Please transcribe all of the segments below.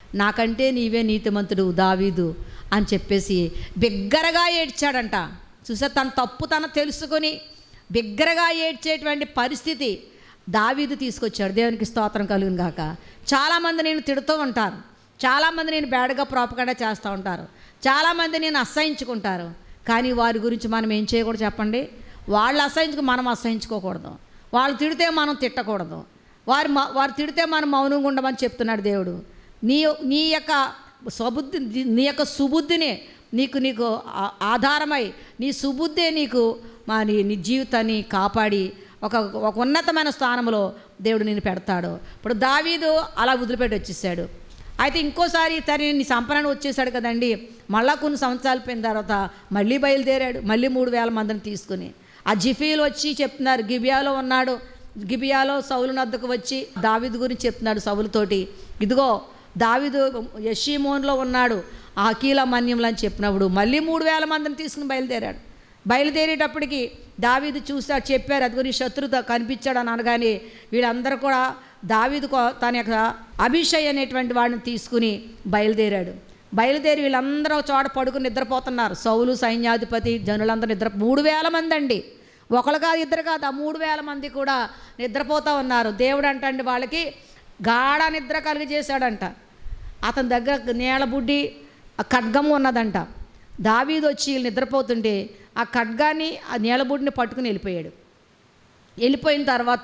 నాకంటే నీవే నీతిమంతుడు దావీదు అని చెప్పేసి బిగ్గరగా ఏడ్చాడంట చూసా తన తప్పు తన తెలుసుకొని బిగ్గరగా ఏడ్చేటువంటి పరిస్థితి దావీదు తీసుకొచ్చాడు దేవునికి స్తోత్రం కలుగును గాక చాలామంది నేను తిడుతూ ఉంటారు చాలామంది నేను బ్యాడ్గా ప్రాపకుండా చేస్తూ ఉంటారు చాలామంది నేను అసహించుకుంటారు కానీ వారి గురించి మనం ఏం చేయకూడదు చెప్పండి వాళ్ళు అసహించుకు మనం అసహించుకోకూడదు వాళ్ళు తిడితే మనం తిట్టకూడదు వారు మ- వారు తిడితే మనం మౌనంగా ఉండమని చెప్తున్నాడు దేవుడు నీ నీ యొక్క స్వబుద్ధి నీ యొక్క సుబుద్ధిని నీకు నీకు ఆ- ఆధారమై నీ సుబుద్ధే నీకు మా నీ నీ జీవితాన్ని కాపాడి ఒక ఒక ఉన్నతమైన స్థానంలో దేవుడు నేను పెడతాడు ఇప్పుడు దావీదు అలా వదిలిపెట్టి వచ్చేసాడు అయితే ఇంకోసారి తనని సంపన్న వచ్చేసాడు కదండి మళ్ళా కొన్ని సంవత్సరాలు పోయిన తర్వాత మళ్ళీ బయలుదేరాడు మళ్ళీ మూడు వేల మందిని తీసుకుని ఆ జిఫీలు వచ్చి చెప్తున్నారు గిబియాలో ఉన్నాడు గిబియాలో సౌలు నద్దకు వచ్చి దావీదు గురించి చెప్తున్నాడు సౌలుతోటి ఇదిగో దావీదు యషీమోన్లో ఉన్నాడు ఆ అకీల మన్యంలో అని చెప్పినప్పుడు మళ్ళీ మూడు వేల మందిని తీసుకుని బయలుదేరాడు బయలుదేరేటప్పటికి దావీదు చూశాడు చెప్పారు అది గురించి శత్రుతో కనిపించాడు అని అనగానే వీళ్ళందరూ కూడా దావీదు కో- తన యొక్క అభిషయ్ అనేటువంటి వాడిని తీసుకుని బయలుదేరాడు బయలుదేరి వీళ్ళందరూ ఒక చోట పడుకుని నిద్రపోతున్నారు సౌలు సైన్యాధిపతి జనులందరూ నిద్ర మూడు వేల మంది అండి ఒకరు కాదు ఇద్దరు కాదు ఆ మూడు వేల మంది కూడా నిద్రపోతూ ఉన్నారు దేవుడు అంటండి వాళ్ళకి గాఢ నిద్ర కలిగజేశాడంట అతని దగ్గర నీళ్ళబుడ్డి ఆ ఖడ్గము ఉన్నదంట దావీదు వచ్చి వీళ్ళు నిద్రపోతుంటే ఆ ఖడ్గాన్ని ఆ నీళ్ళబుడ్డిని పట్టుకుని వెళ్ళిపోయాడు వెళ్ళిపోయిన తర్వాత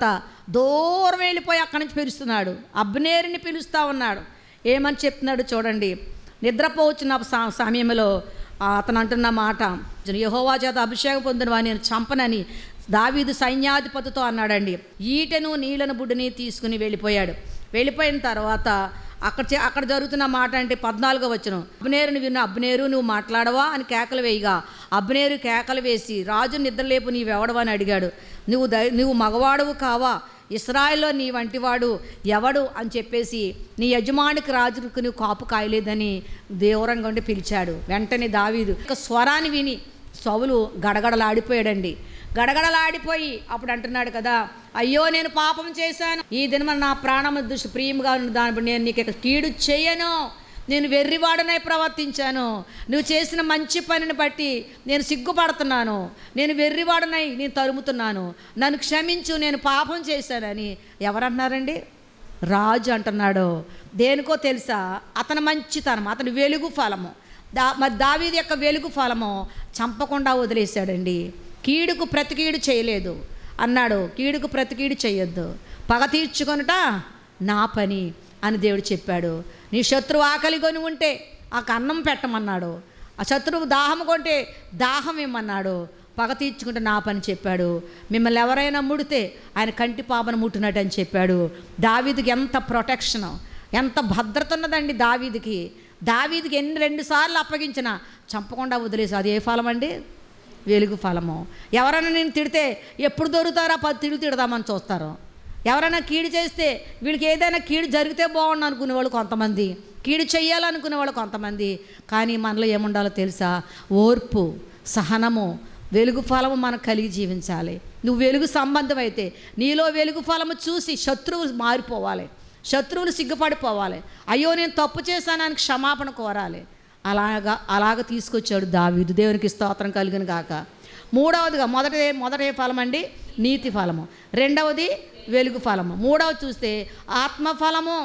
దూరం వెళ్ళిపోయి అక్కడి నుంచి పిలుస్తున్నాడు అబ్నేరుని పిలుస్తూ ఉన్నాడు ఏమని చెప్తున్నాడు చూడండి నిద్రపోవచ్చిన స- సమయంలో ఆ అతను అంటున్న మాట యహోవా చేత అభిషేకం పొందిన వాడిని నేను చంపనని దావీదు సైన్యాధిపతితో అన్నాడండి ఈటెను నీళ్ళను బుడ్డిని తీసుకుని వెళ్ళిపోయాడు వెళ్ళిపోయిన తర్వాత అక్కడ చే- అక్కడ జరుగుతున్న మాట అంటే పద్నాలుగో వచ్చును అబ్నేరుని విన్న అబ్నేరు నువ్వు మాట్లాడవా అని కేకలు వేయగా అబ్నేరు కేకలు వేసి రాజు నిద్రలేపు నీవెవడవా అని అడిగాడు నువ్వు దై నువ్వు మగవాడువు కావా ఇస్రాయల్లో నీ వంటివాడు ఎవడు అని చెప్పేసి నీ యజమానికి రాజుకు నువ్వు కాపు కాయలేదని దేవరంగా ఉండి పిలిచాడు వెంటనే దావీదు ఒక స్వరాన్ని విని సౌలు గడగడలాడిపోయాడండి గడగడలాడిపోయి అప్పుడు అంటున్నాడు కదా అయ్యో నేను పాపం చేశాను ఈ దినం నా ప్రాణం దృష్టి ప్రియంగా ఉన్న దాని బట్టి నేను నీకు ఇక కీడు చేయను నేను వెర్రివాడనై ప్రవర్తించాను నువ్వు చేసిన మంచి పనిని బట్టి నేను సిగ్గుపడుతున్నాను నేను వెర్రివాడనై నేను తరుముతున్నాను నన్ను క్షమించు నేను పాపం చేశానని ఎవరన్నారండి రాజు అంటున్నాడు దేనికో తెలుసా అతని మంచితనం అతని వెలుగు ఫలము దా మరి దావీది యొక్క వెలుగు ఫలము చంపకుండా వదిలేశాడండి కీడుకు ప్రతి కీడు చేయలేదు అన్నాడు కీడుకు ప్రతి కీడు చేయొద్దు పగ తీర్చుకొనుట నా పని అని దేవుడు చెప్పాడు నీ శత్రువు ఆకలి కొని ఉంటే ఆ అన్నం పెట్టమన్నాడు ఆ శత్రువు దాహం కొంటే దాహం ఇమ్మన్నాడు పగ తీర్చుకుంటే నా పని చెప్పాడు మిమ్మల్ని ఎవరైనా ముడితే ఆయన కంటి పాపను ముట్టినట్టు అని చెప్పాడు దావీదికి ఎంత ప్రొటెక్షన్ ఎంత భద్రత ఉన్నదండి దావీదికి దావీదికి ఎన్ని రెండు సార్లు అప్పగించినా చంపకుండా వదిలేసి అది ఏ ఫలం అండి వెలుగు ఫలము ఎవరైనా నేను తిడితే ఎప్పుడు దొరుకుతారా పది తిడులు తిడదామని చూస్తారు ఎవరైనా కీడు చేస్తే వీళ్ళకి ఏదైనా కీడు జరిగితే బాగుండు అనుకునే వాళ్ళు కొంతమంది కీడు చెయ్యాలనుకునే వాళ్ళు కొంతమంది కానీ మనలో ఏముండాలో తెలుసా ఓర్పు సహనము వెలుగు ఫలము మనకు కలిగి జీవించాలి నువ్వు వెలుగు సంబంధం అయితే నీలో వెలుగు ఫలము చూసి శత్రువులు మారిపోవాలి శత్రువులు సిగ్గుపడిపోవాలి అయ్యో నేను తప్పు చేశానని క్షమాపణ కోరాలి అలాగా అలాగ తీసుకొచ్చాడు దావీదు దేవునికి స్తోత్రం కలిగిన గాక మూడవదిగా మొదటి మొదటి ఫలం అండి నీతి ఫలము రెండవది వెలుగు ఫలము మూడవది చూస్తే ఆత్మఫలము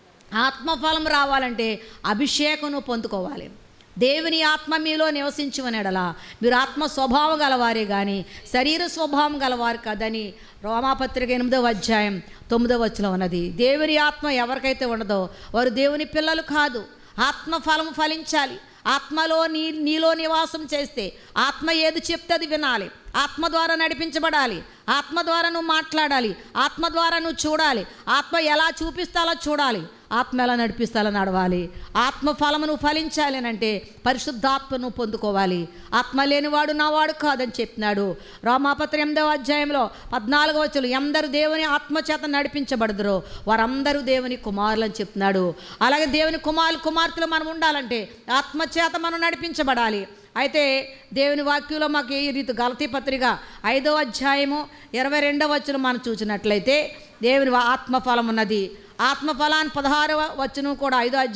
ఆత్మఫలం రావాలంటే అభిషేకం పొందుకోవాలి దేవుని ఆత్మ మీలో నివసించువనెడలా మీరు ఆత్మ స్వభావం గలవారే కానీ శరీర స్వభావం గలవారు కదని రోమాపత్రిక ఎనిమిదవ అధ్యాయం తొమ్మిదవ వచ్చిన ఉన్నది దేవుని ఆత్మ ఎవరికైతే ఉండదో వారు దేవుని పిల్లలు కాదు ఆత్మ ఫలము ఫలించాలి ఆత్మలో నీ నీలో నివాసం చేస్తే ఆత్మ ఏది చెప్తే అది వినాలి ఆత్మ ద్వారా నడిపించబడాలి ఆత్మ ద్వారా నువ్వు మాట్లాడాలి ఆత్మ ద్వారా నువ్వు చూడాలి ఆత్మ ఎలా చూపిస్తే అలా చూడాలి ఆత్మ ఎలా నడిపిస్తే అలా నడవాలి ఆత్మ ఫలము నువ్వు ఫలించాలి అని అంటే పరిశుద్ధాత్మ నువ్వు పొందుకోవాలి ఆత్మ లేనివాడు నావాడు కాదని చెప్తున్నాడు రామాపత్ర ఎనిమిదవ అధ్యాయంలో పద్నాలుగవ వచ్చులు ఎందరు దేవుని ఆత్మ చేత నడిపించబడదురో వారందరూ దేవుని కుమారులు అని చెప్తున్నాడు అలాగే దేవుని కుమారులు కుమార్తెలు మనం ఉండాలంటే ఆత్మ చేత మనం నడిపించబడాలి అయితే దేవుని వాక్యంలో మాకు ఈ రీతి గలతీ పత్రిక ఐదో అధ్యాయము ఇరవై రెండవ వచ్చిన మనం చూసినట్లయితే దేవుని వా- ఆత్మఫలం ఉన్నది ఆత్మఫలాన్ని పదహారవ వచ్చును కూడా ఐదో అధ్యాయం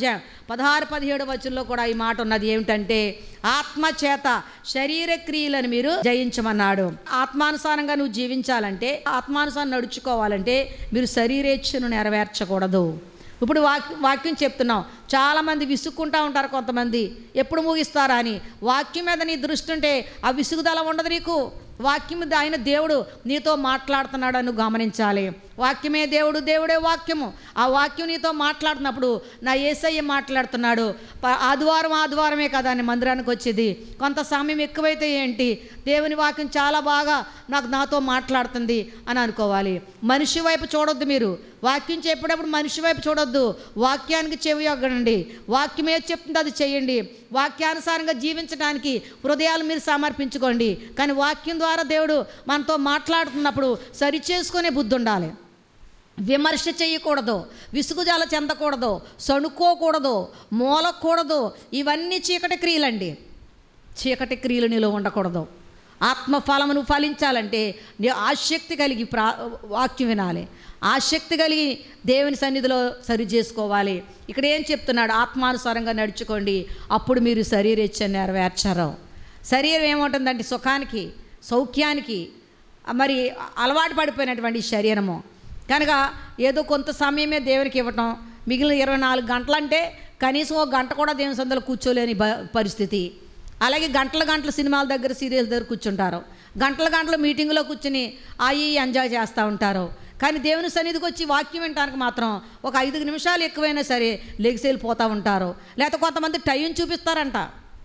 పదహారు పదిహేడు వచనంలో కూడా ఈ మాట ఉన్నది ఏమిటంటే ఆత్మ చేత శరీర క్రియలను మీరు జయించమన్నాడు ఆత్మానుసారంగా నువ్వు జీవించాలంటే ఆత్మానుసారం నడుచుకోవాలంటే మీరు శరీరేచ్ఛను నెరవేర్చకూడదు ఇప్పుడు వాక్ వాక్యం చెప్తున్నాం చాలామంది విసుక్కుంటా ఉంటారు కొంతమంది ఎప్పుడు ముగిస్తారా అని వాక్యం మీద నీ దృష్టి ఉంటే ఆ విసుగుదల ఉండదు నీకు వాక్యం మీద ఆయన దేవుడు నీతో మాట్లాడుతున్నాడు అని గమనించాలి వాక్యమే దేవుడు దేవుడే వాక్యము ఆ వాక్యం నీతో మాట్లాడుతున్నప్పుడు నా ఏసయ్య మాట్లాడుతున్నాడు ప- ఆదివారం ఆదివారమే కదా అని మందిరానికి వచ్చేది కొంత సమయం ఎక్కువైతే ఏంటి దేవుని వాక్యం చాలా బాగా నాకు నాతో మాట్లాడుతుంది అని అనుకోవాలి మనిషి వైపు చూడొద్దు మీరు వాక్యం చెప్పేటప్పుడు మనిషి వైపు చూడొద్దు వాక్యానికి చెవి ఒగ్గడండి వాక్యం ఏది చెప్తుందో అది చేయండి వాక్యానుసారంగా జీవించడానికి హృదయాలు మీరు సమర్పించుకోండి కానీ వాక్యం ద్వారా దేవుడు మనతో మాట్లాడుతున్నప్పుడు సరిచేసుకునే బుద్ధి ఉండాలి విమర్శ చేయకూడదు విసుగుజాల చెందకూడదు సణుక్కోకూడదు మూలకూడదు ఇవన్నీ చీకటి క్రియలండి చీకటి క్రియలు నీలో ఉండకూడదు ఆత్మ ఫలమును ఫలించాలంటే నీ ఆసక్తి కలిగి ప్రా వాక్యం వినాలి ఆసక్తి కలిగి దేవుని సన్నిధిలో సరి చేసుకోవాలి ఇక్కడ ఏం చెప్తున్నాడు ఆత్మానుసారంగా నడుచుకోండి అప్పుడు మీరు శరీరేచ్ఛ నెరవేర్చరు శరీరం ఏముంటుందంటే సుఖానికి సౌఖ్యానికి మరి అలవాటు పడిపోయినటువంటి శరీరము కనుక ఏదో కొంత సమయమే దేవునికి ఇవ్వటం మిగిలిన ఇరవై నాలుగు గంటలంటే కనీసం ఒక గంట కూడా దేవుని సందులో కూర్చోలేని బ- పరిస్థితి అలాగే గంటల గంటల సినిమాల దగ్గర సీరియల్స్ దగ్గర కూర్చుంటారు గంటల గంటల మీటింగ్లో కూర్చుని అవి ఎంజాయ్ చేస్తూ ఉంటారు కానీ దేవుని సన్నిధికి వచ్చి వాక్యం వినడానికి మాత్రం ఒక ఐదు నిమిషాలు ఎక్కువైనా సరే లెగిసి వెళ్ళిపోతూ ఉంటారు లేకపోతే కొంతమంది టైం చూపిస్తారంట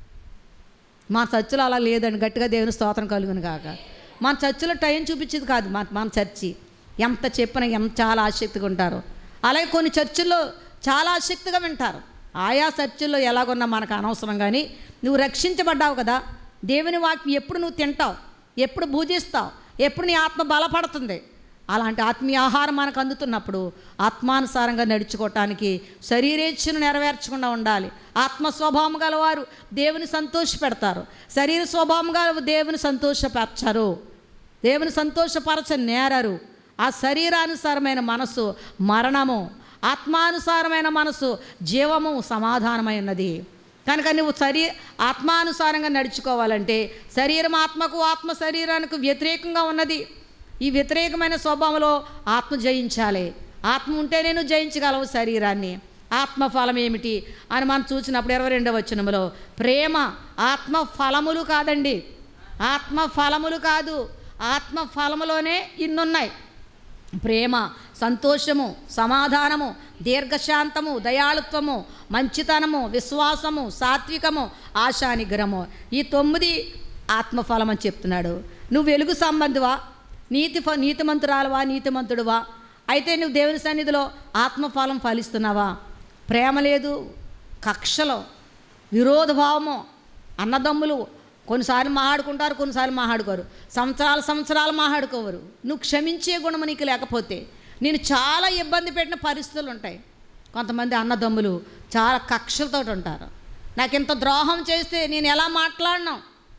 మా చర్చిలో అలా లేదండి గట్టిగా దేవుని స్తోత్రం కలుగును కాక మన చర్చిలో టైం చూపించేది కాదు మన మన చర్చి ఎంత చెప్పినా ఎంత చాలా ఆసక్తిగా ఉంటారు అలాగే కొన్ని చర్చిల్లో చాలా ఆసక్తిగా వింటారు ఆయా చర్చిల్లో ఎలాగున్నా మనకు అనవసరం కానీ నువ్వు రక్షించబడ్డావు కదా దేవుని వాక్యం ఎప్పుడు నువ్వు తింటావు ఎప్పుడు భూజిస్తావు ఎప్పుడు నీ ఆత్మ బలపడుతుంది అలాంటి ఆత్మీయ ఆహారం మనకు అందుతున్నప్పుడు ఆత్మానుసారంగా నడుచుకోవటానికి శరీరేచ్ఛను నెరవేర్చకుండా ఉండాలి ఆత్మ స్వభావం గలవారు దేవుని సంతోషపెడతారు శరీర స్వభావం గల దేవుని సంతోషపరచరు దేవుని సంతోషపరచ నేరరు ఆ శరీరానుసారమైన మనసు మరణము ఆత్మానుసారమైన మనసు జీవము సమాధానమై ఉన్నది కనుక నువ్వు శరీ ఆత్మానుసారంగా నడుచుకోవాలంటే శరీరం ఆత్మకు ఆత్మ శరీరానికి వ్యతిరేకంగా ఉన్నది ఈ వ్యతిరేకమైన స్వభావంలో ఆత్మ జయించాలి ఆత్మ ఉంటే నేను జయించగలవు శరీరాన్ని ఆత్మ ఫలం ఏమిటి అని మనం చూసినప్పుడు ఇరవై రెండవ వచనంలో ప్రేమ ఆత్మ ఫలములు కాదండి ఆత్మ ఫలములు కాదు ఆత్మ ఫలములోనే ఇన్నున్నాయి ప్రేమ సంతోషము సమాధానము దీర్ఘశాంతము దయాళుత్వము మంచితనము విశ్వాసము సాత్వికము ఆశానిగ్రహము ఈ తొమ్మిది ఆత్మఫలం అని చెప్తున్నాడు నువ్వు వెలుగు సంబంధివా నీతి ఫ నీతిమంతురాలవా నీతిమంతుడువా అయితే నువ్వు దేవుని సన్నిధిలో ఆత్మఫలం ఫలిస్తున్నావా ప్రేమ లేదు కక్షలో విరోధభావము అన్నదమ్ములు కొన్నిసార్లు మాట్లాడుకుంటారు కొన్నిసార్లు మాట్లాడుకోరు సంవత్సరాలు సంవత్సరాలు మాట్లాడుకోవరు నువ్వు క్షమించే గుణం నీకు లేకపోతే నేను చాలా ఇబ్బంది పెట్టిన పరిస్థితులు ఉంటాయి కొంతమంది అన్నదమ్ములు చాలా కక్షలతో ఉంటారు నాకు ఇంత ద్రోహం చేస్తే నేను ఎలా మాట్లాడినా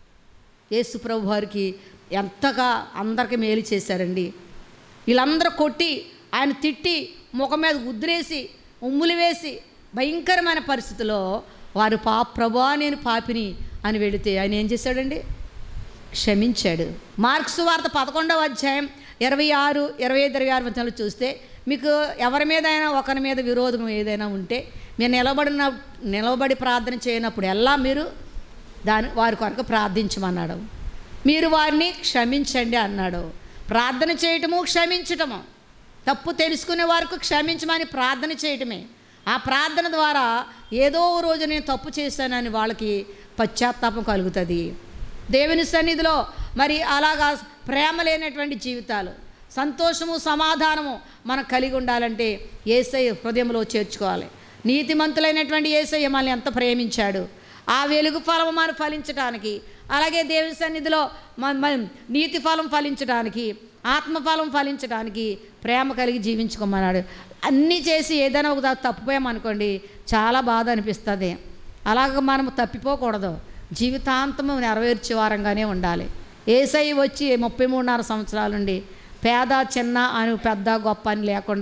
యేసు ప్రభు వారికి ఎంతగా అందరికీ మేలు చేశారండి వీళ్ళందరూ కొట్టి ఆయన తిట్టి ముఖం మీద ఉద్రేసి ఉమ్ములు వేసి భయంకరమైన పరిస్థితిలో వారు పా ప్రభా నేను పాపిని అని వెళితే ఆయన ఏం చేశాడండి క్షమించాడు మార్క్స్ వార్త పదకొండవ అధ్యాయం ఇరవై ఆరు ఇరవై ఐదు ఇరవై ఆరు వచనాలు చూస్తే మీకు ఎవరి మీద అయినా ఒకరి మీద విరోధం ఏదైనా ఉంటే మీరు నిలబడిన నిలబడి ప్రార్థన చేయనప్పుడు ఎలా మీరు దాని వారి కొరకు ప్రార్థించమన్నాడు మీరు వారిని క్షమించండి అన్నాడు ప్రార్థన చేయటము క్షమించటము తప్పు తెలుసుకునే వారికి క్షమించమని ప్రార్థన చేయటమే ఆ ప్రార్థన ద్వారా ఏదో ఓ రోజు నేను తప్పు చేశానని వాళ్ళకి పశ్చాత్తాపం కలుగుతుంది దేవుని సన్నిధిలో మరి అలాగా ప్రేమ లేనటువంటి జీవితాలు సంతోషము సమాధానము మనం కలిగి ఉండాలంటే ఏసయ్య హృదయంలో చేర్చుకోవాలి నీతిమంతులైనటువంటి ఏసయ్య మనల్ని ఎంత ప్రేమించాడు ఆ వెలుగు ఫలం మనం ఫలించడానికి అలాగే దేవుని సన్నిధిలో మన మనం నీతి ఫలం ఫలించడానికి ఆత్మఫలం ఫలించడానికి ప్రేమ కలిగి జీవించుకోమన్నాడు అన్నీ చేసి ఏదైనా ఒక దా- తప్పిపోయామనుకోండి చాలా బాధ అనిపిస్తుంది అలాగ మనం తప్పిపోకూడదు జీవితాంతము నెరవేర్చే వారంగానే ఉండాలి ఏసై వచ్చి ముప్పై మూడున్నర సంవత్సరాల నుండి పేద చిన్న అని పెద్ద గొప్ప అని లేకుండా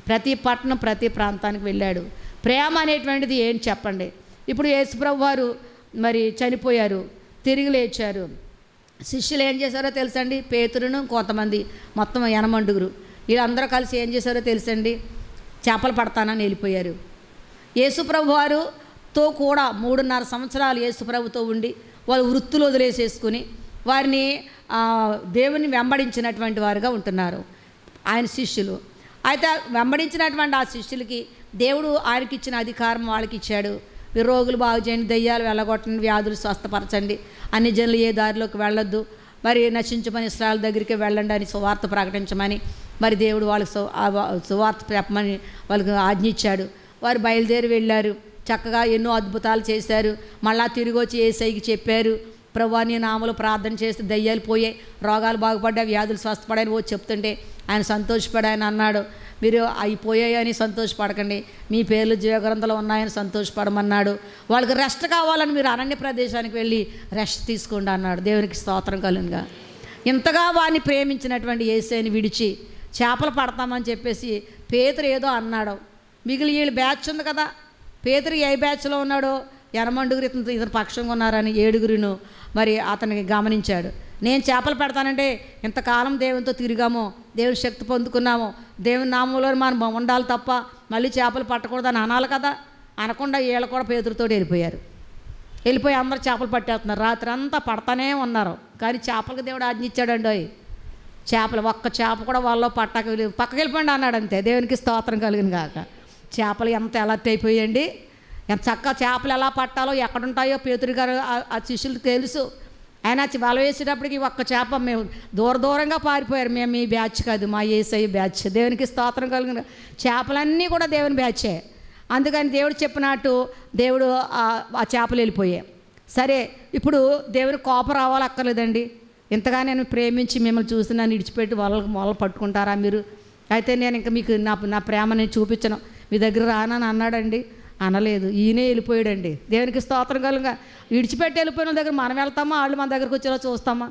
ప్రతి పట్టణం ప్రతి ప్రాంతానికి వెళ్ళాడు ప్రేమ అనేటువంటిది ఏంటి చెప్పండి ఇప్పుడు యేసుప్రభు వారు మరి చనిపోయారు తిరిగి లేచారు శిష్యులు ఏం చేశారో తెలుసండి పేతురును కొంతమంది మొత్తం ఎనమండుగురు వీళ్ళందరూ కలిసి ఏం చేశారో తెలుసండి చేపలు పడతానని వెళ్ళిపోయారు యేసుప్రభు వారుతో కూడా మూడున్నర సంవత్సరాలు యేసుప్రభుతో ఉండి వాళ్ళు వృత్తులు వదిలేసేసుకుని వారిని ఆ, దేవుని వెంబడించినటువంటి వారుగా ఉంటున్నారు ఆయన శిష్యులు అయితే వెంబడించినటువంటి ఆ శిష్యులకి దేవుడు ఆయనకి ఇచ్చిన అధికారం వాళ్ళకి ఇచ్చాడు మీరు రోగులు బాగు చేయండి దయ్యాలు వెళ్ళగొట్టండి వ్యాధులు స్వస్థపరచండి అన్ని జనులు ఏ దారిలోకి వెళ్ళొద్దు మరి నశించమని ఇస్రాయల్ దగ్గరికి వెళ్ళండి అని సువార్త ప్రకటించమని మరి దేవుడు వాళ్ళకి సు- ఆ వా- సువార్త చెప్పమని వాళ్ళకి ఆజ్ఞ ఇచ్చాడు వారు బయలుదేరి వెళ్ళారు చక్కగా ఎన్నో అద్భుతాలు చేశారు మళ్ళా తిరిగి వచ్చి ఏసైకి చెప్పారు ప్రభా నీ నామలు ప్రార్థన చేస్తే దయ్యాలు పోయాయి రోగాలు బాగుపడ్డాయి వ్యాధులు స్వస్థపడాయని ఓ చెప్తుంటే ఆయన సంతోషపడి ఆయన అన్నాడు మీరు అయిపోయాయని సంతోషపడకండి మీ పేర్లు జీవగ్రంథంలో ఉన్నాయని సంతోషపడమన్నాడు వాళ్ళకి రెస్ట్ కావాలని మీరు అరణ్య ప్రదేశానికి వెళ్ళి రెస్ట్ తీసుకోండి అన్నాడు దేవునికి స్తోత్రం కలుగుగా ఇంతగా వారిని ప్రేమించినటువంటి ఏసైని విడిచి చేపలు పడతామని చెప్పేసి పేతురు ఏదో అన్నాడు మిగిలి వీళ్ళు బ్యాచ్ ఉంది కదా పేతురు ఏ బ్యాచ్లో ఉన్నాడో ఎనమండుగురు ఇతను ఇతను పక్షంగా ఉన్నారని ఏడుగురును మరి అతనికి గమనించాడు నేను చేపలు పెడతానంటే ఇంతకాలం దేవునితో తిరిగాము దేవుని శక్తి పొందుకున్నాము దేవుని నామంలో మనం ఉండాలి తప్ప మళ్ళీ చేపలు పట్టకూడదని అనాలి కదా అనకుండా వీళ్ళు కూడా పేతురుతో వెళ్ళిపోయారు వెళ్ళిపోయి అందరూ చేపలు పట్టేస్తున్నారు రాత్రి అంతా పడతానే ఉన్నారు కానీ చేపలకు దేవుడు ఆజ్ఞ ఇచ్చాడండి అవి చేపలు ఒక్క చేప కూడా వాళ్ళలో పట్టక వెళ్ళి- పక్కకి వెళ్ళిపోండి అన్నాడు అంతే దేవునికి స్తోత్రం కలిగిన కాక చేపలు ఎంత అలర్ట్ అయిపోయండి ఎంత చక్కగా చేపలు ఎలా పట్టాలో ఎక్కడుంటాయో పేతురు గారు ఆ- ఆ శిష్యులకు తెలుసు ఆయన వచ్చి వల వేసేటప్పటికి ఒక్క చేప మేము దూర దూరంగా పారిపోయారు మేము మీ బ్యాచ్ కాదు మా ఏసఐ బ్యాచ్ దేవునికి స్తోత్రం కలిగిన చేపలన్నీ కూడా దేవుని బ్యాచే అందుకని దేవుడు చెప్పినట్టు దేవుడు ఆ- ఆ చేపలు వెళ్ళిపోయాయి సరే ఇప్పుడు దేవుని కోపం రావాలి అక్కర్లేదండి ఇంతగా నేను ప్రేమించి మిమ్మల్ని చూసి నన్ను ఇడిచిపెట్టి వాళ్ళకి మొదలు పట్టుకుంటారా మీరు అయితే నేను ఇంకా మీకు నా నా ప్రేమ నేను చూపించను మీ దగ్గర రానని అన్నాడండి అనలేదు ఈయనే వెళ్ళిపోయాడండి దేవునికి స్తోత్రం కలుగా విడిచిపెట్టి వెళ్ళిపోయిన వాళ్ళ దగ్గర మనం వెళ్తామా వాళ్ళు మన దగ్గరకు వచ్చేలా చూస్తామా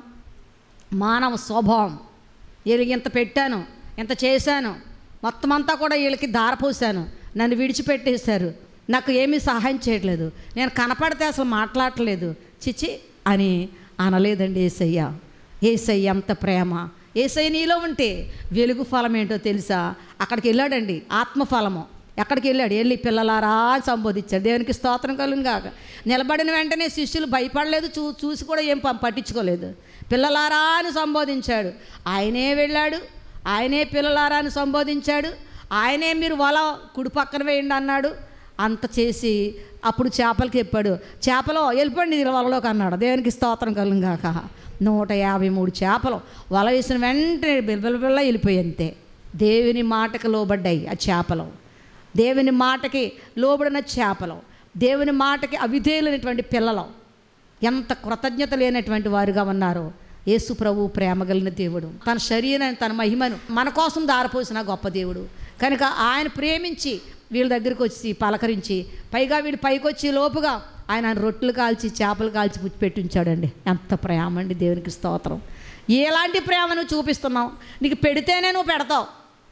మానవ స్వభావం వీళ్ళకి ఇంత పెట్టాను ఇంత చేశాను మొత్తం అంతా కూడా వీళ్ళకి దారపోసాను నన్ను విడిచిపెట్టేశారు నాకు ఏమీ సహాయం చేయట్లేదు నేను కనపడితే అసలు మాట్లాడట్లేదు చిచి అని అనలేదండి ఏసయ్య ఏసయ్య ఎంత ప్రేమ ఏసయ్య నీలో ఉంటే వెలుగు ఫలం ఏంటో తెలుసా అక్కడికి వెళ్ళాడండి ఆత్మఫలము ఎక్కడికి వెళ్ళాడు వెళ్ళి పిల్లలారా అని సంబోధించాడు దేవునికి స్తోత్రం కలుగును కాక నిలబడిన వెంటనే శిష్యులు భయపడలేదు చూ చూసి కూడా ఏం ప- పట్టించుకోలేదు పిల్లలారా అని సంబోధించాడు ఆయనే వెళ్ళాడు ఆయనే పిల్లలారా అని సంబోధించాడు ఆయనే మీరు వల కుడి పక్కన వేయండి అన్నాడు అంత చేసి అప్పుడు చేపలకి చెప్పాడు చేపలో వెళ్ళిపోండి ఈ వలలోకి అన్నాడు దేవునికి స్తోత్రం కలుగును కాక నూట యాభై మూడు చేపలు వల వేసిన వెంటనే బిల్బిల్బిల్ల వెళ్ళిపోయి అంతే దేవుని మాటకు లోబడ్డాయి ఆ చేపలు దేవుని మాటకి లోబడిన చేపలు దేవుని మాటకి అవిధేయులైనటువంటి పిల్లలు ఎంత కృతజ్ఞత లేనటువంటి వారుగా ఉన్నారు యేసు ప్రభు ప్రేమ కలిగిన దేవుడు తన శరీరాన్ని తన మహిమను మన కోసం దారపోసిన గొప్ప దేవుడు కనుక ఆయన ప్రేమించి వీళ్ళ దగ్గరికి వచ్చి పలకరించి పైగా వీడు పైకి వచ్చి లోపుగా ఆయన రొట్టెలు కాల్చి చేపలు కాల్చి పుచ్చి పెట్టించాడండి ఎంత ప్రేమ అండి దేవునికి స్తోత్రం ఎలాంటి ప్రేమ నువ్వు చూపిస్తున్నావు నీకు పెడితేనే నువ్వు పెడతావు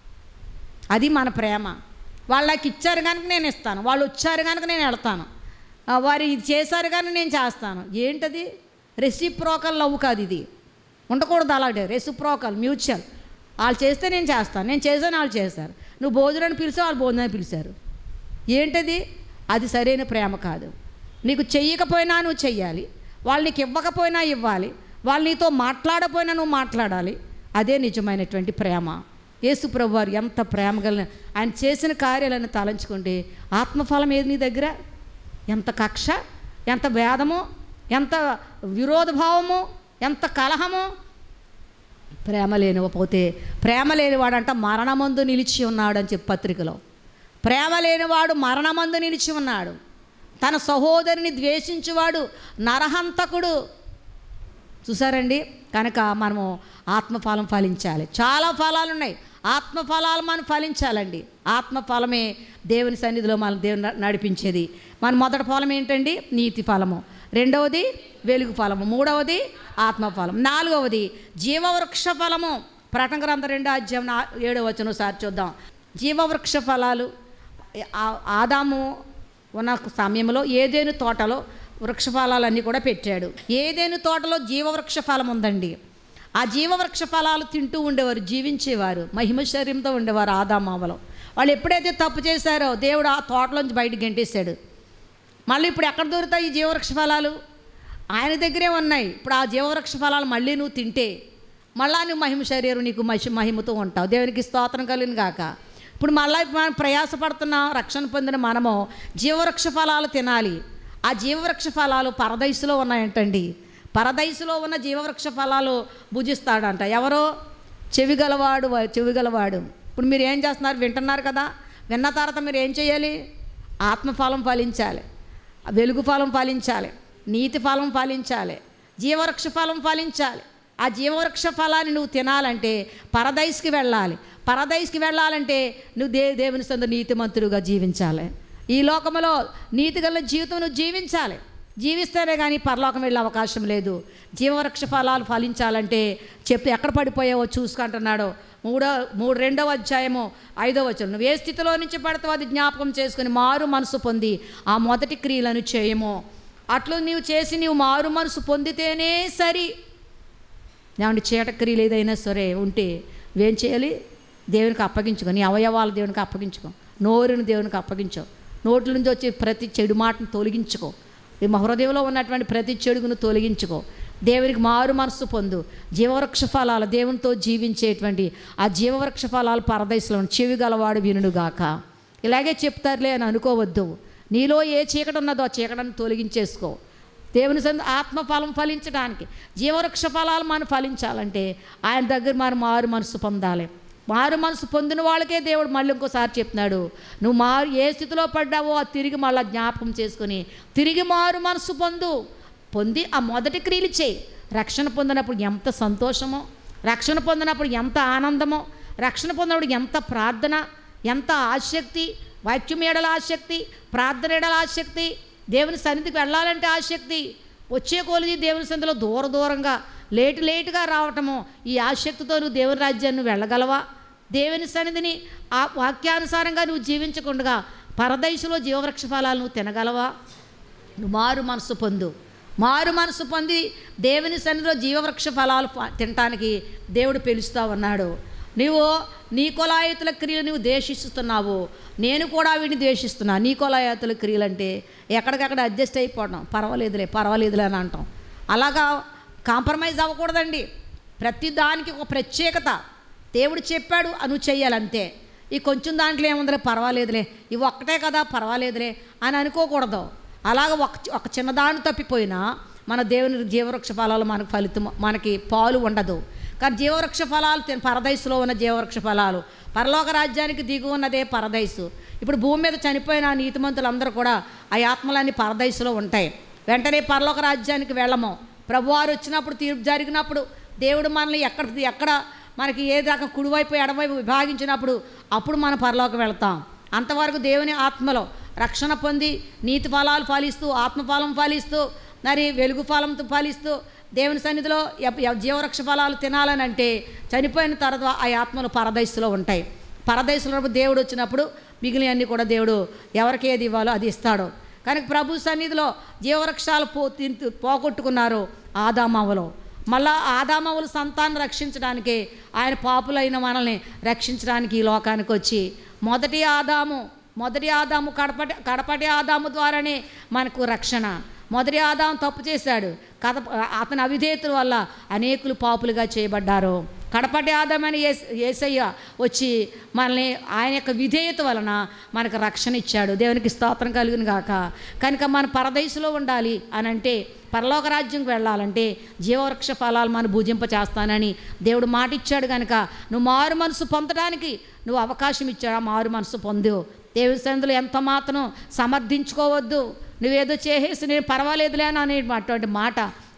అది మన ప్రేమ వాళ్ళు నాకు ఇచ్చారు కనుక నేను ఇస్తాను వాళ్ళు వచ్చారు కనుక నేను వెళ్తాను ఆ, వారు ఇది చేశారు కనుక నేను చేస్తాను ఏంటది రెసిప్రోకల్ లవ్ కాదు ఇది ఉండకూడదు అలాగే రెసిప్రోకల్ మ్యూచువల్ వాళ్ళు చేస్తే నేను చేస్తాను నేను చేశాను వాళ్ళు చేశారు నువ్వు భోజనాన్ని పిలిచావు వాళ్ళు భోజనాన్ని పిలిచారు ఏంటది అది సరైన ప్రేమ కాదు నీకు చెయ్యకపోయినా నువ్వు చెయ్యాలి వాళ్ళు నీకు ఇవ్వకపోయినా ఇవ్వాలి వాళ్ళు నీతో మాట్లాడపోయినా నువ్వు మాట్లాడాలి అదే నిజమైనటువంటి ప్రేమ యేసు ప్రభు వారు ఎంత ప్రేమ కలిగిన ఆయన చేసిన కార్యాలను తలంచుకుంటే ఆత్మఫలం ఏది నీ దగ్గర ఎంత కక్ష ఎంత భేదము ఎంత విరోధభావము ఎంత కలహము ప్రేమ లేనిపోతే ప్రేమ లేనివాడంట మరణమందు నిలిచి ఉన్నాడు అని చెప్పి పత్రికలో ప్రేమ లేనివాడు మరణమందు నిలిచి ఉన్నాడు తన సహోదరిని ద్వేషించువాడు నరహంతకుడు చూసారండి కనుక మనము ఆత్మఫలం ఫలించాలి చాలా ఫలాలు ఉన్నాయి ఆత్మఫలాలు మనం ఫలించాలండి ఆత్మఫలమే దేవుని సన్నిధిలో మనం దేవుని న- నడిపించేది మన మొదటి ఫలం ఏంటండి నీతి ఫలము రెండవది వెలుగు ఫలము మూడవది ఆత్మఫలం నాలుగవది జీవవృక్ష ఫలము ప్రకటన గ్రంథం రెండో అధ్యాయం నా- ఏడో వచ్చిన సారి చూద్దాం జీవవృక్ష ఫలాలు ఆ- ఆదాము ఉన్న సమయంలో ఏదేను తోటలో వృక్ష ఫలాలన్నీ కూడా పెట్టాడు ఏదేను తోటలో జీవవృక్ష ఫలం ఉందండి ఆ జీవవృక్ష ఫలాలు తింటూ ఉండేవారు జీవించేవారు మహిమ శరీరంతో ఉండేవారు ఆదామావలో వాళ్ళు ఎప్పుడైతే తప్పు చేశారో దేవుడు ఆ తోటలోంచి బయటకు గెంటేశాడు మళ్ళీ ఇప్పుడు ఎక్కడ దొరుకుతాయి ఈ జీవవృక్ష ఫలాలు ఆయన దగ్గరే ఉన్నాయి ఇప్పుడు ఆ జీవవృక్ష ఫలాలు మళ్ళీ నువ్వు తింటే మళ్ళా నువ్వు మహిమ శరీరం నీకు మహిమ మహిమతో ఉంటావు దేవునికి స్తోత్రం కలిగిన కాక ఇప్పుడు మళ్ళీ మనం ప్రయాసపడుతున్నాం రక్షణ పొందిన మనము జీవవృక్ష ఫలాలు తినాలి ఆ జీవవృక్ష ఫలాలు పరదైసులో ఉన్నాయంటండి పరదైసులో ఉన్న జీవవృక్ష ఫలాలు భుజిస్తాడంట ఎవరో చెవి గలవాడు చెవి గలవాడు ఇప్పుడు మీరు ఏం చేస్తున్నారు వింటున్నారు కదా విన్న తర్వాత మీరు ఏం చేయాలి ఆత్మఫలం ఫలించాలి వెలుగు ఫలం ఫలించాలి నీతి ఫలం ఫలించాలి జీవవృక్ష ఫలం ఫలించాలి ఆ జీవవృక్ష ఫలాన్ని నువ్వు తినాలంటే పరదైస్కి వెళ్ళాలి పరదైస్కి వెళ్ళాలంటే నువ్వు దే దేవుని సందు నీతిమంతుడుగా జీవించాలి ఈ లోకంలో నీతిగల జీవితం నువ్వు జీవించాలి జీవిస్తేనే కానీ పరలోకం వెళ్ళే అవకాశం లేదు జీవవృక్ష ఫలాలు ఫలించాలంటే చెప్పి ఎక్కడ పడిపోయావో చూసుకుంటున్నాడు మూడో మూడు రెండవ అధ్యాయము ఐదవ వచనం నువ్వు ఏ స్థితిలో నుంచి పడతావు అది జ్ఞాపకం చేసుకుని మారు మనసు పొంది ఆ మొదటి క్రియలను చేయము అట్లు నీవు చేసి నీవు మారు మనసు పొందితేనే సరి ఏమంటే చీట క్రియలు ఏదైనా సరే ఉంటే నువ్వేం చేయాలి దేవునికి అప్పగించుకో నీ అవయవాలు దేవునికి అప్పగించుకో నోరుని దేవునికి అప్పగించు నోట్ల నుంచి వచ్చే ప్రతి చెడు మాటను తొలగించుకో ఈ మా హృదయంలో ఉన్నటువంటి ప్రతి చెడుగును తొలగించుకో దేవునికి మారు మనసు పొందు జీవవృక్ష ఫలాలు దేవునితో జీవించేటువంటి ఆ జీవవృక్ష ఫలాలు పరదేశంలో చెవి గలవాడు వినుడుగాక ఇలాగే చెప్తారులే అని అనుకోవద్దు నీలో ఏ చీకటి ఉన్నదో ఆ చీకటిని తొలగించేసుకో దేవుని సంద ఆత్మఫలం ఫలించడానికి జీవవృక్ష ఫలాలు మనం ఫలించాలంటే ఆయన దగ్గర మనం మారు మనసు పొందాలి మారు మనసు పొందిన వాళ్ళకే దేవుడు మళ్ళీ ఇంకోసారి చెప్తున్నాడు నువ్వు మారు ఏ స్థితిలో పడ్డావో అది తిరిగి మళ్ళీ జ్ఞాపకం చేసుకుని తిరిగి మారు మనసు పొందు పొంది ఆ మొదటి క్రియలు చేయి రక్షణ పొందినప్పుడు ఎంత సంతోషమో రక్షణ పొందినప్పుడు ఎంత ఆనందమో రక్షణ పొందినప్పుడు ఎంత ప్రార్థన ఎంత ఆసక్తి వాక్యం ఏడల ఆసక్తి ప్రార్థన ఏడల ఆసక్తి దేవుని సన్నిధికి వెళ్ళాలంటే ఆసక్తి వచ్చే కొలిది దేవుని సన్నిధిలో దూర దూరంగా లేటు లేటుగా రావటము ఈ ఆసక్తితో నువ్వు దేవుని రాజ్యాన్ని నువ్వు వెళ్ళగలవా దేవుని సన్నిధిని ఆ వాక్యానుసారంగా నువ్వు జీవించకుండా పరదైశలో జీవవృక్ష ఫలాలు నువ్వు తినగలవా నువ్వు మారు మనసు పొందు మారు మనసు పొంది దేవుని సన్నిధిలో జీవవృక్ష ఫలాలు ఫ- తినటానికి దేవుడు పిలుస్తా ఉన్నాడు నీవు నీ కొలాయతుల క్రియలు నువ్వు ద్వేషిస్తున్నావు నేను కూడా వీటిని ద్వేషిస్తున్నా నీ కొలాయతుల క్రియలు అంటే ఎక్కడికక్కడ అడ్జస్ట్ అయిపోవడం పర్వాలేదులే పర్వాలేదులే అని అంటాం అలాగా కాంప్రమైజ్ అవ్వకూడదండి ప్రతి దానికి ఒక ప్రత్యేకత దేవుడు చెప్పాడు అను చెయ్యాలంతే ఈ కొంచెం దాంట్లో ఏముందిలే పర్వాలేదులే ఇవి ఒక్కటే కదా పర్వాలేదులే అని అనుకోకూడదు అలాగ ఒక ఒక చిన్నదాన్ని తప్పిపోయినా మన దేవుని జీవవృక్ష ఫలాలు మనకు ఫలితం మనకి పాలు ఉండదు కానీ జీవవృక్ష ఫలాలు తిన పరదైసులో ఉన్న జీవవృక్ష ఫలాలు పరలోక రాజ్యానికి దిగు ఉన్నదే పరదైసు ఇప్పుడు భూమి మీద చనిపోయిన నీతిమంతులందరూ కూడా ఆ ఆత్మలన్నీ పరదైసులో ఉంటాయి వెంటనే పరలోక రాజ్యానికి వెళ్ళము ప్రభువారు వచ్చినప్పుడు తీర్పు జరిగినప్పుడు దేవుడు మనల్ని ఎక్కడ ఎక్కడ మనకి ఏ దాకా కుడివైపు ఎడవైపు విభాగించినప్పుడు అప్పుడు మనం పరలోకి వెళ్తాం అంతవరకు దేవుని ఆత్మలో రక్షణ పొంది నీతి ఫలాలు ఫలిస్తూ ఆత్మఫలం ఫలిస్తూ మరి వెలుగు ఫలంతో ఫలిస్తూ దేవుని సన్నిధిలో ఎప్- ఎప్- జీవవృక్ష ఫలాలు తినాలని అంటే చనిపోయిన తర్వాత ఆ ఆత్మలు పరదైసులో ఉంటాయి పరదైసులో దేవుడు వచ్చినప్పుడు మిగిలినవన్నీ కూడా దేవుడు ఎవరికి ఏది ఇవ్వాలో అది ఇస్తాడు కనుక ప్రభు సన్నిధిలో జీవవృక్షాలు పో తింటూ పోగొట్టుకున్నారు ఆదామవలో మళ్ళా ఆదామవుల సంతానం రక్షించడానికి ఆయన పాపులైన మనల్ని రక్షించడానికి ఈ లోకానికి వచ్చి మొదటి ఆదాము మొదటి ఆదాము కడపటి కడపటి ఆదాము ద్వారానే మనకు రక్షణ మొదటి ఆదాము తప్పు చేశాడు కథ అతని అవిధేయతల వల్ల అనేకులు పాపులుగా చేయబడ్డారు కడపటి ఆదామని ఏస్ ఏసయ్య వచ్చి మనల్ని ఆయన యొక్క విధేయత వలన మనకు రక్షణ ఇచ్చాడు దేవునికి స్తోత్రం కలిగిన గాక కనుక మన పరదేశంలో ఉండాలి అని అంటే పరలోక రాజ్యంకి వెళ్ళాలంటే జీవవృక్ష ఫలాలు మనం భుజింప చేస్తానని దేవుడు మాట ఇచ్చాడు కనుక నువ్వు మారు మనసు పొందడానికి నువ్వు అవకాశం ఇచ్చాడు ఆ మారు మనసు పొందు దేవుని సందులో ఎంత మాత్రం సమర్థించుకోవద్దు నువ్వేదో చేసేసి నేను పర్వాలేదులే అని అనే అటువంటి మాట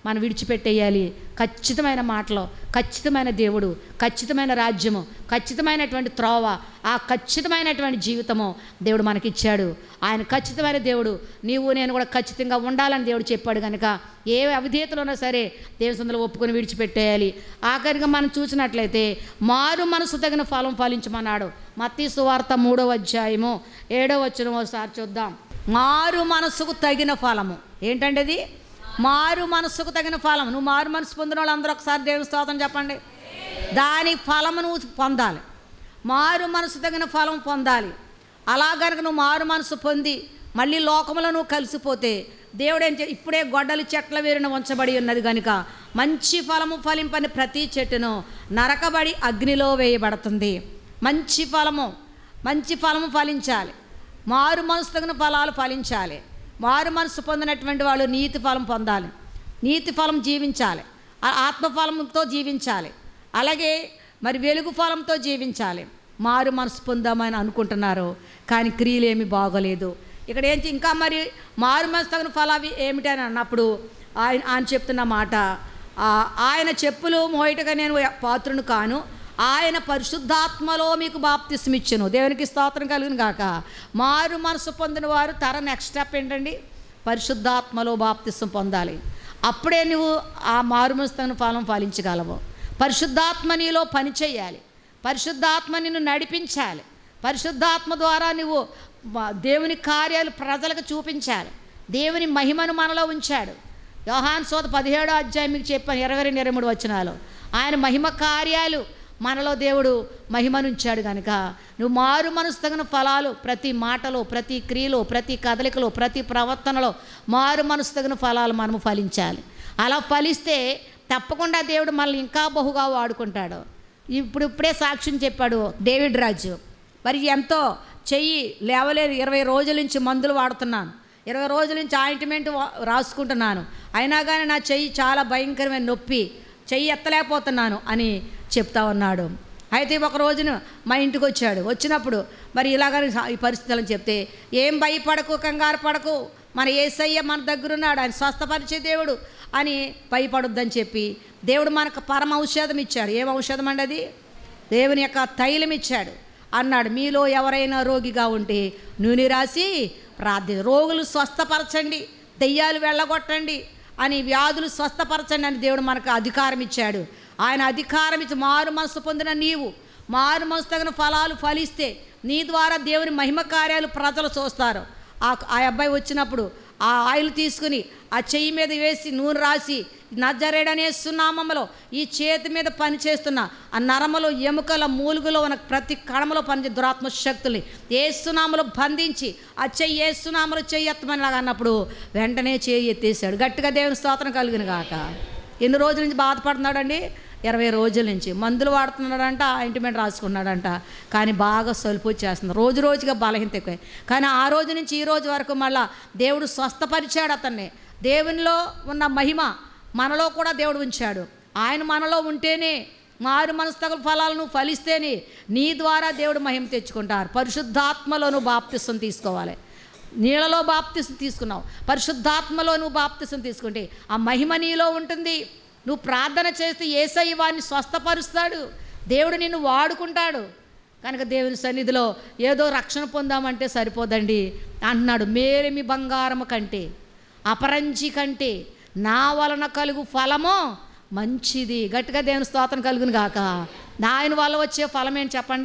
మనం విడిచిపెట్టేయాలి ఖచ్చితమైన మాటలు ఖచ్చితమైన దేవుడు ఖచ్చితమైన రాజ్యము ఖచ్చితమైనటువంటి త్రోవ ఆ ఖచ్చితమైనటువంటి జీవితము దేవుడు మనకిచ్చాడు ఆయన ఖచ్చితమైన దేవుడు నీవు నేను కూడా ఖచ్చితంగా ఉండాలని దేవుడు చెప్పాడు కనుక ఏ అవిధేతలు ఉన్నా సరే దేవుని సందులో ఒప్పుకొని విడిచిపెట్టేయాలి ఆఖరిగా మనం చూసినట్లయితే మారు మనసు తగిన ఫలం ఫలించమన్నాడు మత్తీ సువార్త మూడవ అధ్యాయము ఏడవ వచ్చిన ఒకసారి చూద్దాం మారు మనసుకు తగిన ఫలము ఏంటంటే అది మారు మనసుకు తగిన ఫలం నువ్వు మారు మనసు పొందిన వాళ్ళందరూ ఒకసారి దేవుని స్తోత్రం చెప్పండి దాని ఫలము నువ్వు పొందాలి మారు మనసు తగిన ఫలం పొందాలి అలా కనుక నువ్వు మారు మనసు పొంది మళ్ళీ లోకంలో నువ్వు కలిసిపోతే దేవుడు ఏం చే ఇప్పుడే గొడ్డలి చెట్ల వేరున ఉంచబడి ఉన్నది కనుక మంచి ఫలము ఫలింపని ప్రతి చెట్టును నరకబడి అగ్నిలో వేయబడుతుంది మంచి ఫలము మంచి ఫలము ఫలించాలి మారు మనసు తగిన ఫలాలు ఫలించాలి మారు మనసు పొందినటువంటి వాళ్ళు నీతి ఫలం పొందాలి నీతి ఫలం జీవించాలి ఆ ఆత్మఫలంతో జీవించాలి అలాగే మరి వెలుగు ఫలంతో జీవించాలి మారు మనసు పొందామని అనుకుంటున్నారు కానీ క్రియలు ఏమి బాగోలేదు ఇక్కడ ఏంటి ఇంకా మరి మారు మనసు తగిన ఫలావి ఏమిటి అని అన్నప్పుడు ఆయన ఆయన చెప్తున్న మాట ఆ, ఆయన చెప్పులు మోయటగా నేను పాత్రను కాను ఆయన పరిశుద్ధాత్మలో మీకు బాప్తిస్మిచ్చును దేవునికి స్తోత్రం కలిగిన కాక మారు మనసు పొందిన వారు తర నెక్స్ట్ స్టెప్ ఏంటండి పరిశుద్ధాత్మలో బాప్తిస్వం పొందాలి అప్పుడే నువ్వు ఆ మారు మనసు తగిన ఫలం ఫలించగలవు పరిశుద్ధాత్మ నీలో పని చేయాలి పరిశుద్ధాత్మ నిన్ను నడిపించాలి పరిశుద్ధాత్మ ద్వారా నువ్వు మ- దేవుని కార్యాలు ప్రజలకు చూపించాలి దేవుని మహిమను మనలో ఉంచాడు యోహాన్ సోద పదిహేడో అధ్యాయం మీకు చెప్పాను ఇరవై రెండు ఇరవై మూడు వచ్చినాలు ఆయన మహిమ కార్యాలు మనలో దేవుడు మహిమనుంచాడు కనుక నువ్వు మారు మనసు తగిన ఫలాలు ప్రతి మాటలో ప్రతి క్రియలో ప్రతి కదలికలో ప్రతి ప్రవర్తనలో మారు మనసు తగిన ఫలాలు మనము ఫలించాలి అలా ఫలిస్తే తప్పకుండా దేవుడు మనల్ని ఇంకా బహుగా వాడుకుంటాడు ఇప్పుడు ఇప్పుడే సాక్ష్యం చెప్పాడు డేవిడ్ రాజు మరి ఎంతో చెయ్యి లేవలేదు ఇరవై రోజుల నుంచి మందులు వాడుతున్నాను ఇరవై రోజుల నుంచి ఆయింట్మెంట్ వా- రాసుకుంటున్నాను అయినా కానీ నా చెయ్యి చాలా భయంకరమైన నొప్పి చెయ్యి ఎత్తలేకపోతున్నాను అని చెప్తా ఉన్నాడు అయితే ఒక రోజున మా ఇంటికి వచ్చాడు వచ్చినప్పుడు మరి ఇలాగ ఈ పరిస్థితులను చెప్తే ఏం భయపడకు కంగారు పడకు మన ఏసయ్య మన దగ్గరున్నాడు ఆయన స్వస్థపరిచే దేవుడు అని భయపడొద్దని చెప్పి దేవుడు మనకు పరమ ఔషధం ఇచ్చాడు ఏం ఔషధం అండి అది దేవుని యొక్క తైలం ఇచ్చాడు అన్నాడు మీలో ఎవరైనా రోగిగా ఉంటే నూనె రాసి ప్రార్థి రోగులు స్వస్థపరచండి దెయ్యాలు వెళ్ళగొట్టండి అని వ్యాధులు స్వస్థపరచండి అని దేవుడు మనకు అధికారం ఇచ్చాడు ఆయన అధికారం ఇచ్చి మారు మనసు పొందిన నీవు మారు మనసు తగిన ఫలాలు ఫలిస్తే నీ ద్వారా దేవుని మహిమ కార్యాలు ప్రజలు చూస్తారు ఆ ఆ అబ్బాయి వచ్చినప్పుడు ఆ ఆయిల్ తీసుకుని ఆ చెయ్యి మీద వేసి నూనె రాసి నజరేడనే సున్నామములో ఈ చేతి మీద పని చేస్తున్న ఆ నరమలో ఎముకల మూలుగులో ఉన్న ప్రతి కణములో పనిచే దురాత్మ శక్తుల్ని ఏ సునామలో బంధించి ఆ చెయ్యి ఏ సునామలో చెయ్యి ఎత్తమని లాగా అన్నప్పుడు వెంటనే చేయి ఎత్తేసాడు గట్టిగా దేవుని స్తోత్రం కలిగిన గాక ఎన్ని రోజుల నుంచి బాధపడుతున్నాడండి ఇరవై రోజుల నుంచి మందులు వాడుతున్నాడంట ఆయింట్మెంట్ రాసుకున్నాడంట కానీ బాగా సలుపు వచ్చేస్తుంది రోజు రోజుగా బలహీనత ఎక్కువ కానీ ఆ రోజు నుంచి ఈ రోజు వరకు మళ్ళా దేవుడు స్వస్థపరిచాడు అతన్ని దేవునిలో ఉన్న మహిమ మనలో కూడా దేవుడు ఉంచాడు ఆయన మనలో ఉంటేనే మారు మనస్తగల ఫలాలను ఫలిస్తేనే నీ ద్వారా దేవుడు మహిమ తెచ్చుకుంటారు పరిశుద్ధాత్మలో నువ్వు బాప్తిసం తీసుకోవాలి నీళ్ళలో బాప్తిసం తీసుకున్నావు పరిశుద్ధాత్మలో నువ్వు బాప్తిసం తీసుకుంటే ఆ మహిమ నీలో ఉంటుంది నువ్వు ప్రార్థన చేస్తే ఏసయ్య వారిని స్వస్థపరుస్తాడు దేవుడు నిన్ను వాడుకుంటాడు కనుక దేవుని సన్నిధిలో ఏదో రక్షణ పొందామంటే సరిపోదండి అంటున్నాడు మేరేమి బంగారము కంటే అపరంజి కంటే నా వలన కలుగు ఫలము మంచిది గట్టిగా దేవుని స్తోత్రం కలుగును గాక ఆయన వల్ల వచ్చే ఫలం ఏంటి చెప్పండి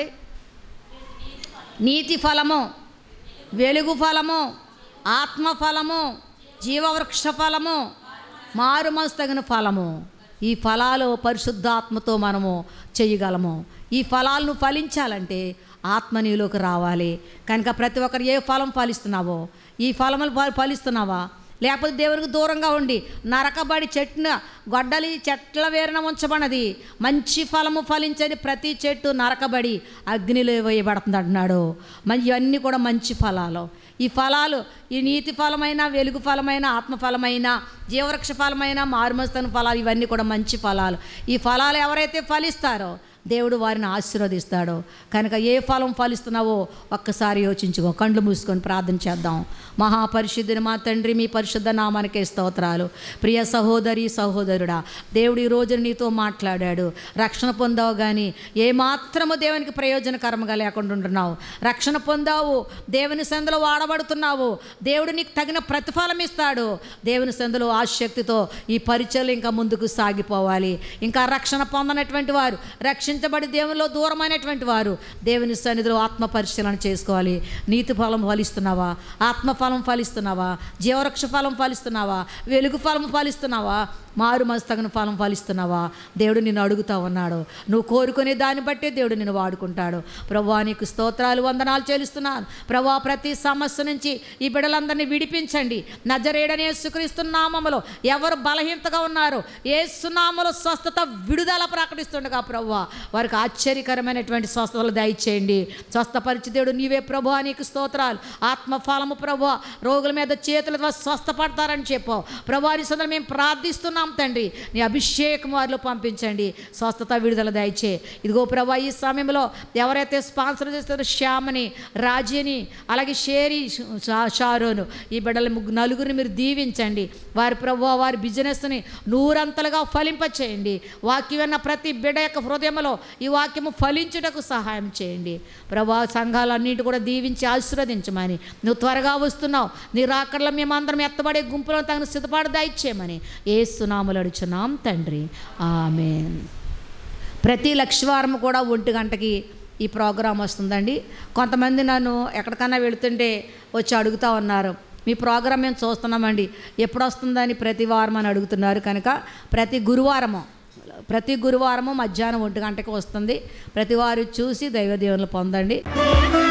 నీతి ఫలము వెలుగు ఫలము ఆత్మ ఫలము జీవవృక్ష ఫలము మారు మనసు తగిన ఫలము ఈ ఫలాలు పరిశుద్ధాత్మతో మనము చేయగలము ఈ ఫలాలను ఫలించాలంటే ఆత్మ నీలోకి రావాలి కనుక ప్రతి ఒక్కరు ఏ ఫలం ఫలిస్తున్నావో ఈ ఫలములు ఫ- ఫలిస్తున్నావా లేకపోతే దేవునికి దూరంగా ఉండి నరకబడి చెట్టున గొడ్డలి చెట్ల వేరున ఉంచబడినది మంచి ఫలము ఫలించని ప్రతి చెట్టు నరకబడి అగ్నిలో వేయబడుతుంది అంటున్నాడు మరి ఇవన్నీ కూడా మంచి ఫలాలు ఈ ఫలాలు ఈ నీతి ఫలమైన వెలుగు ఫలమైన ఆత్మ ఫలమైన జీవవృక్ష ఫలమైన మారుమస్తన ఫలాలు ఇవన్నీ కూడా మంచి ఫలాలు ఈ ఫలాలు ఎవరైతే ఫలిస్తారో దేవుడు వారిని ఆశీర్వదిస్తాడు కనుక ఏ ఫలం ఫలిస్తున్నావో ఒక్కసారి యోచించుకో కండ్లు మూసుకొని ప్రార్థన చేద్దాం మహాపరిశుద్ధిని మా తండ్రి మీ పరిశుద్ధ నామానికే స్తోత్రాలు ప్రియ సహోదరి సహోదరుడా దేవుడు ఈ రోజు నీతో మాట్లాడాడు రక్షణ పొందావు కానీ ఏమాత్రము దేవునికి ప్రయోజనకరంగా లేకుండా ఉంటున్నావు రక్షణ పొందావు దేవుని సందులో వాడబడుతున్నావు దేవుడు నీకు తగిన ప్రతిఫలం ఇస్తాడు దేవుని సందులో ఆశక్తితో ఈ పరిచయలు ఇంకా ముందుకు సాగిపోవాలి ఇంకా రక్షణ పొందనటువంటి వారు రక్షించబడి దేవునిలో దూరమైనటువంటి వారు దేవుని సన్నిధిలో ఆత్మ పరిశీలన చేసుకోవాలి నీతి ఫలం ఫలిస్తున్నావా ఆత్మ ఫలం ఫలిస్తున్నావా జీవవృక్ష ఫలం ఫలిస్తున్నావా వెలుగు ఫలం ఫలిస్తున్నావా మారు మస్తగన ఫలం ఫలిస్తున్నావా దేవుడు నిన్ను అడుగుతా ఉన్నాడు నువ్వు కోరుకునే దాన్ని బట్టే దేవుడు నిన్ను వాడుకుంటాడు ప్రభా నీకు స్తోత్రాలు వందనాలు చెల్లిస్తున్నాను ప్రభా ప్రతి సమస్య నుంచి ఈ బిడ్డలందరినీ విడిపించండి నజరేడనే సుకరిస్తున్నామలో ఎవరు బలహీనతగా ఉన్నారో ఏ సునామలో స్వస్థత విడుదల ప్రకటిస్తుండగా ప్రభా వారికి ఆశ్చర్యకరమైనటువంటి స్వస్థతలు దయచేయండి స్వస్థపరిచి దేవుడు నీవే ప్రభు నీకు స్తోత్రాలు ఆత్మఫలము ప్రభు రోగుల మీద చేతుల ద్వారా స్వస్థపడతారని చెప్పావు ప్రభాని సదలు మేము ప్రార్థిస్తున్నాం తండ్రి నీ అభిషేకం వారిలో పంపించండి స్వస్థత విడుదల దయచే ఇదిగో ప్రభా ఈ సమయంలో ఎవరైతే స్పాన్సర్ చేస్తారో శ్యామని రాజీని అలాగే షేరి షా- షారోను ఈ బిడ్డల ముగ్గు నలుగురిని మీరు దీవించండి వారి ప్రభు వారి బిజినెస్ని నూరంతలుగా ఫలింపచేయండి వాక్యం విన్న ప్రతి బిడ్డ యొక్క హృదయంలో ఈ వాక్యము ఫలించుటకు సహాయం చేయండి ప్రభా సంఘాలన్నింటి కూడా దీవించి ఆశీర్వదించమని నువ్వు త్వరగా వస్తున్నావు నీ రాకడలో మేమందరం ఎత్తబడే గుంపులో తగిన సిద్ధపాటు దయచేయమని ఏ సునాములు అడుచున్నాం తండ్రి ఆమె ప్రతి లక్షవారం కూడా ఒంటి గంటకి ఈ ప్రోగ్రాం వస్తుందండి కొంతమంది నన్ను ఎక్కడికన్నా వెళుతుంటే వచ్చి అడుగుతూ ఉన్నారు మీ ప్రోగ్రాం మేము చూస్తున్నామండి ఎప్పుడు వస్తుందని ప్రతి వారం అని అడుగుతున్నారు కనుక ప్రతి గురువారము ప్రతి గురువారము మధ్యాహ్నం ఒంటి గంటకి వస్తుంది ప్రతి వారు చూసి దైవ దీవెనలు పొందండి